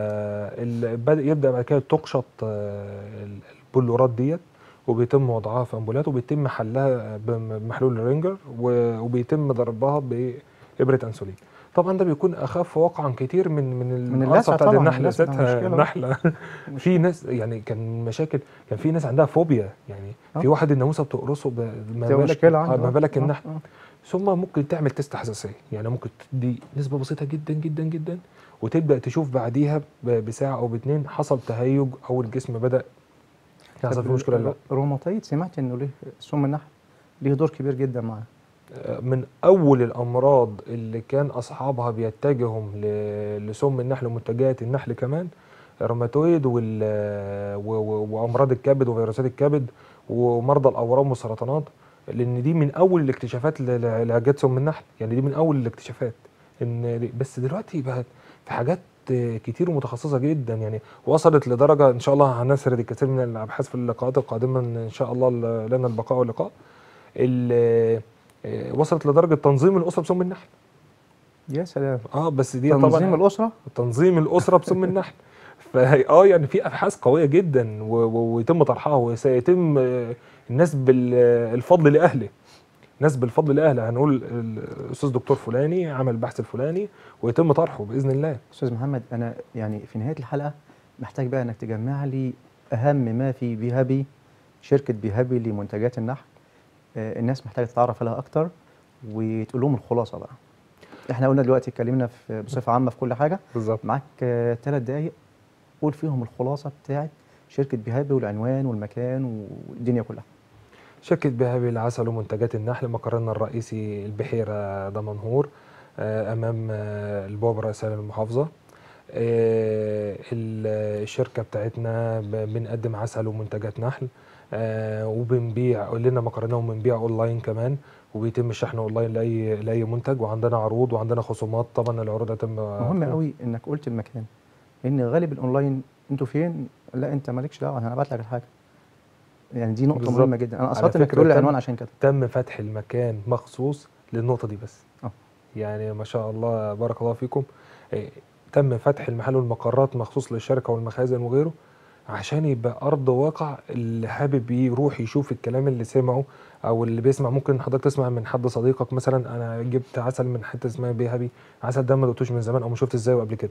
بدا يبدا بعد كده تقشط آه، ال- البلورات ديت وبيتم وضعها في امبولات وبيتم حلها بمحلول الرينجر و- وبيتم ضربها بابره انسولين طبعا ده بيكون اخف وقعا كتير من من من القرصه اللثة بتاعت طبعاً، النحله اللثة ده ذاتها مشكلة. النحله في ناس يعني كان مشاكل كان في ناس عندها فوبيا يعني في آه. واحد الناموسه بتقرصه ب- ما دي بالك مشكله آه، عنده ما بالك آه، النحل آه. ثم ممكن تعمل تيست حساسيه يعني ممكن تدي نسبه بسيطه جدا جدا جدا وتبدا تشوف بعديها ب- بساعه او باتنين حصل تهيج او الجسم بدا يحصل فيه طب مشكله ولا لا الروماتيد سمعت انه ليه سم النحل ليه دور كبير جدا معاه آه، من اول الامراض اللي كان اصحابها بيتجهوا ل- لسم النحل ومنتجات النحل كمان الروماتويد وال و- و- وامراض الكبد وفيروسات الكبد ومرضى الاورام والسرطانات لان دي من اول الاكتشافات ل- ل- لعلاجات سم النحل يعني دي من اول الاكتشافات ان دي- بس دلوقتي بقت في حاجات آه، كتير ومتخصصه جدا يعني وصلت لدرجه ان شاء الله هنسرد الكثير من الابحاث في اللقاءات القادمه ان شاء الله ل- لنا البقاء واللقاء ال- آه، وصلت لدرجه تنظيم الاسره بسم النحل يا سلام اه بس دي تنظيم طبعا الاسره تنظيم الاسره بسم النحل فا اه يعني في ابحاث قويه جدا و- و- ويتم طرحها وسيتم آه، النسب الفضل لاهله نسب الفضل لاهله هنقول الاستاذ دكتور فلاني عمل البحث الفلاني ويتم طرحه باذن الله استاذ محمد انا يعني في نهايه الحلقه محتاج بقى انك تجمع لي اهم ما في بيهابي شركه بيهابي لمنتجات النحل آه الناس محتاجه تتعرف عليها اكتر وتقول لهم الخلاصه بقى احنا قلنا دلوقتي اتكلمنا في بصفه عامه في كل حاجه بالظبط معاك ثلاث دقايق قول فيهم الخلاصه بتاعت شركه بيهابي والعنوان والمكان والدنيا كلها شركة بهابي العسل ومنتجات النحل مقرنا الرئيسي البحيرة دمنهور آه، أمام آه، البوابة الرئيسية للمحافظة آه، ال- الشركة بتاعتنا ب- بنقدم عسل ومنتجات نحل آه، وبنبيع لنا مقرنا وبنبيع اونلاين كمان وبيتم الشحن اونلاين لاي لاي منتج وعندنا عروض وعندنا خصومات طبعا العروض هتم مهم قوي انك قلت المكان لان غالب الاونلاين انتوا فين لا انت مالكش دعوه انا هبعت لك الحاجه يعني دي نقطه بالظبط. مهمه جدا انا على قصدت انك فكرة تقول لي تم- العنوان عشان كده تم فتح المكان مخصوص للنقطة دي بس آه. يعني ما شاء الله بارك الله فيكم إيه، تم فتح المحل والمقرات مخصوص للشركة والمخازن وغيره عشان يبقى أرض واقع اللي حابب يروح يشوف الكلام اللي سمعه أو اللي بيسمع ممكن حضرتك تسمع من حد صديقك مثلا أنا جبت عسل من حتة اسمها بيهبي عسل ده ما دقتوش من زمان أو ما شفت ازاي قبل كده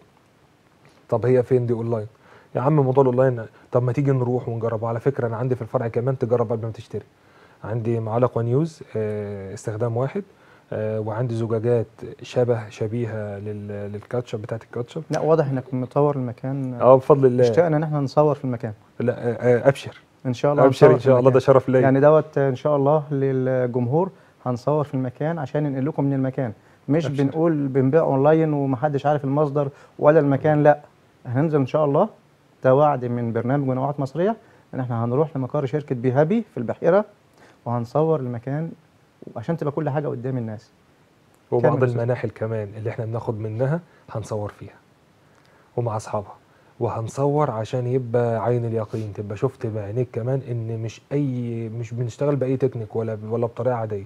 طب هي فين دي اونلاين يا عم موضوع الاونلاين طب ما تيجي نروح ونجرب على فكره انا عندي في الفرع كمان تجرب قبل ما تشتري عندي معلقه نيوز آه، استخدام واحد آه، وعندي زجاجات شبه شبيهه لل- للكاتشب بتاعت الكاتشب لا واضح انك مطور المكان اه بفضل الله اشتقنا ان احنا نصور في المكان لا آه، آه، ابشر ان شاء الله ابشر هنصور ان في شاء الله ده المكان. شرف ليا يعني دوت ان شاء الله للجمهور هنصور في المكان عشان ننقل لكم من المكان مش أبشر. بنقول بنبيع اونلاين ومحدش عارف المصدر ولا المكان لا هننزل ان شاء الله ده وعد من برنامج منوعات مصريه ان احنا هنروح لمقر شركه بيهابي في البحيره وهنصور المكان عشان تبقى كل حاجه قدام الناس وبعض كمل يا أستاذ. المناحل كمان اللي احنا بناخد منها هنصور فيها ومع اصحابها وهنصور عشان يبقى عين اليقين تبقى شفت بعينيك كمان ان مش اي مش بنشتغل باي تكنيك ولا ولا بطريقه عاديه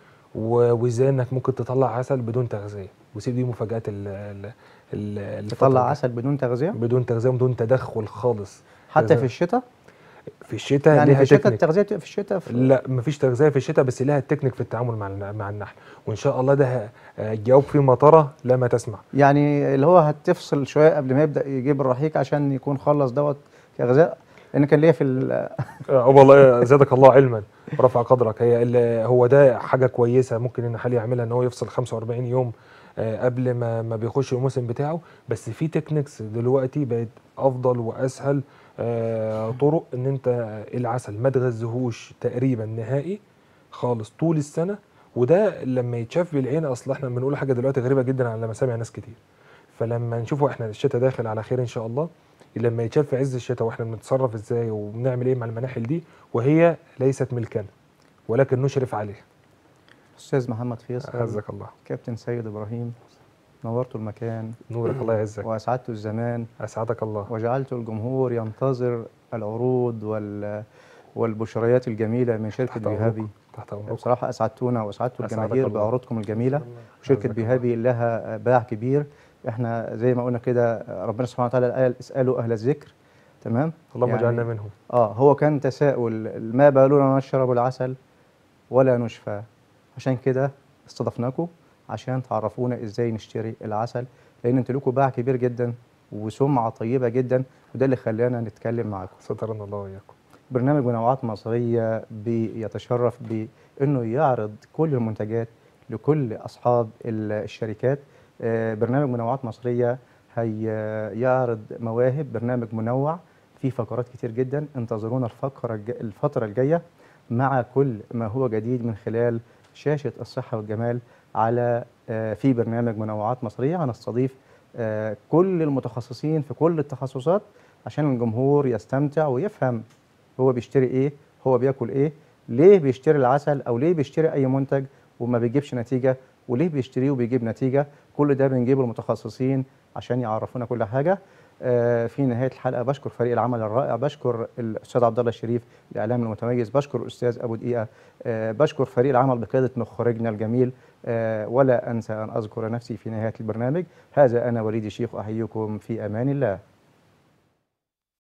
و- وازاي انك ممكن تطلع عسل بدون تغذيه وسيب دي مفاجات ال ال ال الفترة تطلع دي. عسل بدون تغذيه بدون تغذيه بدون تدخل خالص حتى تغذية. في الشتاء في الشتاء يعني ليها في الشتاء تكنيك التغذيه بتبقى في الشتاء في لا مفيش تغذيه في الشتاء بس لها التكنيك في التعامل مع الن- مع النحل وان شاء الله ده ه- هتجاوب فيه مطره لا ما تسمع يعني اللي هو هتفصل شويه قبل ما يبدا يجيب الرحيق عشان يكون خلص دوت كغذاء لان كان ليا في ال- اه والله زادك الله علما ورفع قدرك هي ال- هو ده حاجه كويسه ممكن النحال يعملها ان هو يفصل 45 يوم آه، قبل ما ما بيخش الموسم بتاعه بس في تكنيكس دلوقتي بقت افضل واسهل آه، طرق ان انت العسل ما تغذيهوش تقريبا نهائي خالص طول السنه وده لما يتشاف بالعين اصل احنا بنقول حاجه دلوقتي غريبه جدا على مسامع ناس كتير فلما نشوفه احنا الشتاء داخل على خير ان شاء الله لما يتشاف في عز الشتاء واحنا بنتصرف ازاي وبنعمل ايه مع المناحل دي وهي ليست ملكنا ولكن نشرف عليها استاذ محمد فيصل عزك الله كابتن سيد ابراهيم نورتوا المكان نورك الله يعزك واسعدتوا الزمان اسعدك الله وجعلتوا الجمهور ينتظر العروض وال والبشريات الجميله من شركه تحت أمركم. بيهابي تحت امرك بصراحه اسعدتونا واسعدتوا أسعدك الجماهير الله. بعروضكم الجميله وشركه عزك الله. بيهابي لها باع كبير احنا زي ما قلنا كده ربنا سبحانه وتعالى قال اسالوا اهل الذكر تمام اللهم يعني- اجعلنا منهم اه هو كان تساؤل ما بالنا نشرب العسل ولا نشفى عشان كده استضفناكم عشان تعرفونا ازاي نشتري العسل لان انتوا لكم باع كبير جدا وسمعه طيبه جدا وده اللي خلانا نتكلم معاكم سترنا الله واياكم برنامج منوعات مصريه بيتشرف بانه يعرض كل المنتجات لكل اصحاب ال- الشركات آه، برنامج منوعات مصريه هيعرض مواهب برنامج منوع فيه فقرات كتير جدا انتظرونا الفقره الج- الفتره الجايه مع كل ما هو جديد من خلال شاشه الصحه والجمال على آه، في برنامج منوعات مصريه هنستضيف آه، كل المتخصصين في كل التخصصات عشان الجمهور يستمتع ويفهم هو بيشتري ايه هو بياكل ايه ليه بيشتري العسل او ليه بيشتري اي منتج وما بيجيبش نتيجه وليه بيشتريه وبيجيب نتيجه كل ده بنجيبه المتخصصين عشان يعرفونا كل حاجه آه، في نهايه الحلقه بشكر فريق العمل الرائع بشكر الاستاذ عبد الله الشريف الاعلام المتميز بشكر الاستاذ ابو دقيقه آه، بشكر فريق العمل بقياده مخرجنا الجميل آه، ولا انسى ان اذكر نفسي في نهايه البرنامج هذا انا وليد الشيخ احييكم في امان الله